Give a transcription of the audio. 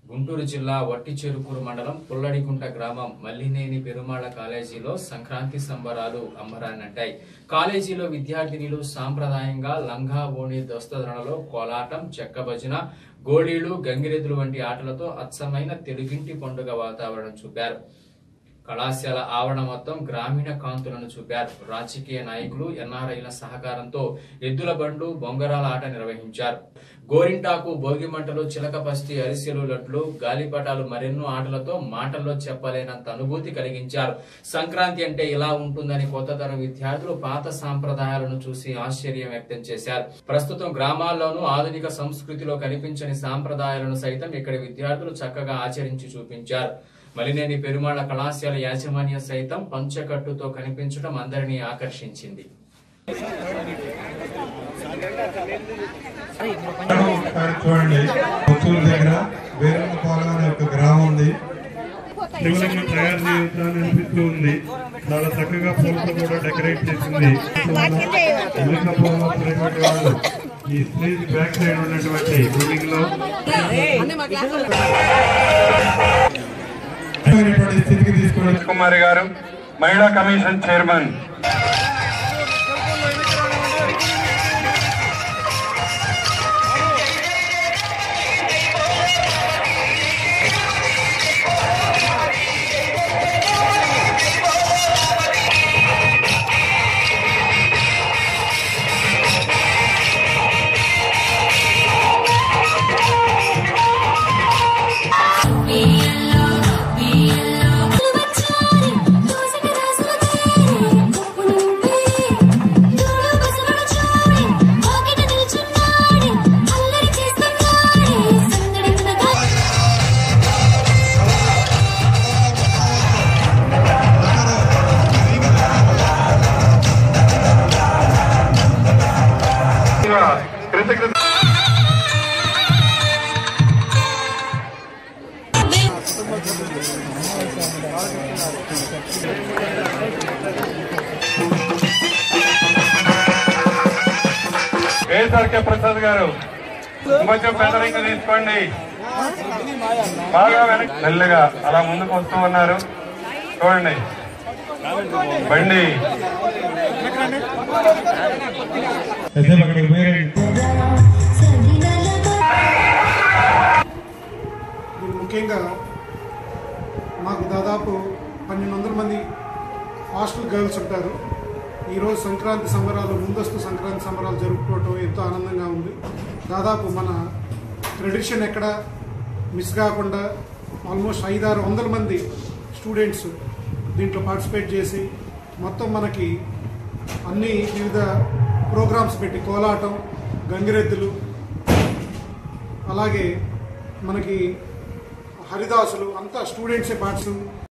గుంటూరు జిల్లా వట్టిచెరుకూరు మండలం పుల్లడిగుంట గ్రామం మల్లినేని పెరుమాళ కాలేజీలో సంక్రాంతి సంబరాలు అంబరాన్నంటాయి కాలేజీలో విద్యార్థినులు సాంప్రదాయంగా లంగా ఓణి దస్తధరణలో కోలాటం చెక్క భజన గోళీలు గంగిరెద్దులు వంటి ఆటలతో అచ్చమైన తెలుగింటి పండుగ వాతావరణం చూపారు కళాశాల ఆవరణ మొత్తం గ్రామీణ కాంతులను చూపారు రాజకీయ నాయకులు ఎన్ఆర్ఐల సహకారంతో ఎద్దుల బండ్లు బొంగరాల ఆట నిర్వహించారు గోరింటాకు భోగి మంటలు చిలకపస్తి అరిసెలు లడ్లు గాలిపటాలు మరెన్నో ఆటలతో మాటల్లో చెప్పలేనంత అనుభూతి కలిగించారు సంక్రాంతి అంటే ఇలా ఉంటుందని కొత్త తరం విద్యార్థులు పాత సాంప్రదాయాలను చూసి ఆశ్చర్యం వ్యక్తం చేశారు ప్రస్తుతం గ్రామాల్లోనూ ఆధునిక సంస్కృతిలో కనిపించని సాంప్రదాయాలను సైతం ఇక్కడి విద్యార్థులు చక్కగా ఆచరించి చూపించారు మలినేని పెరుమాళ కళాశాల యాజమాన్యం సైతం పంచకట్టుతో కనిపించడం అందరినీ ఆకర్షించింది చూడండి పుత్తూరు దగ్గర వేరంపాలెం అనే ఒక గ్రామం ఉంది శివలింగం తయారు చేయాలని అనిపిస్తూ ఉంది చాలా చక్కగా పూలతో కూడా డెకరేట్ చేసింది ఎలుకపూలలో ఉన్నటువంటి వాళ్ళు ఈ స్టేజ్ బ్యాక్ సైడ్ ఉన్నటువంటి బిల్డింగ్ లో అయినటువంటి స్థితికి తీసుకుని కుమారి గారు మహిళా కమిషన్ చైర్మన్ కృతజ్ఞత కేఎస్ఆర్కే ప్రసాద్ గారు కొంచెం పెదరింగ్ తీసుకోండి బాగా వెనక్కి మెల్లగా అలా ముందుకు వస్తూ ఉన్నారు చూడండి బండి అసలు అక్కడ వేరే దీని ముఖ్యంగా మాకు దాదాపు పన్నెండు వందల మంది హాస్టల్ గర్ల్స్ ఉంటారు ఈరోజు సంక్రాంతి సంబరాలు ముందస్తు సంక్రాంతి సంబరాలు జరుపుకోవటం ఎంతో ఆనందంగా ఉంది దాదాపు మన ట్రెడిషన్ ఎక్కడ మిస్ కాకుండా ఆల్మోస్ట్ ఐదారు వందల మంది స్టూడెంట్స్ దీంట్లో పార్టిసిపేట్ చేసి మొత్తం మనకి అన్ని వివిధ ప్రోగ్రామ్స్ పెట్టి కోలాటం గంగిరెద్దులు అలాగే మనకి హరిదాసులు అంతా స్టూడెంట్సే పార్ట్స్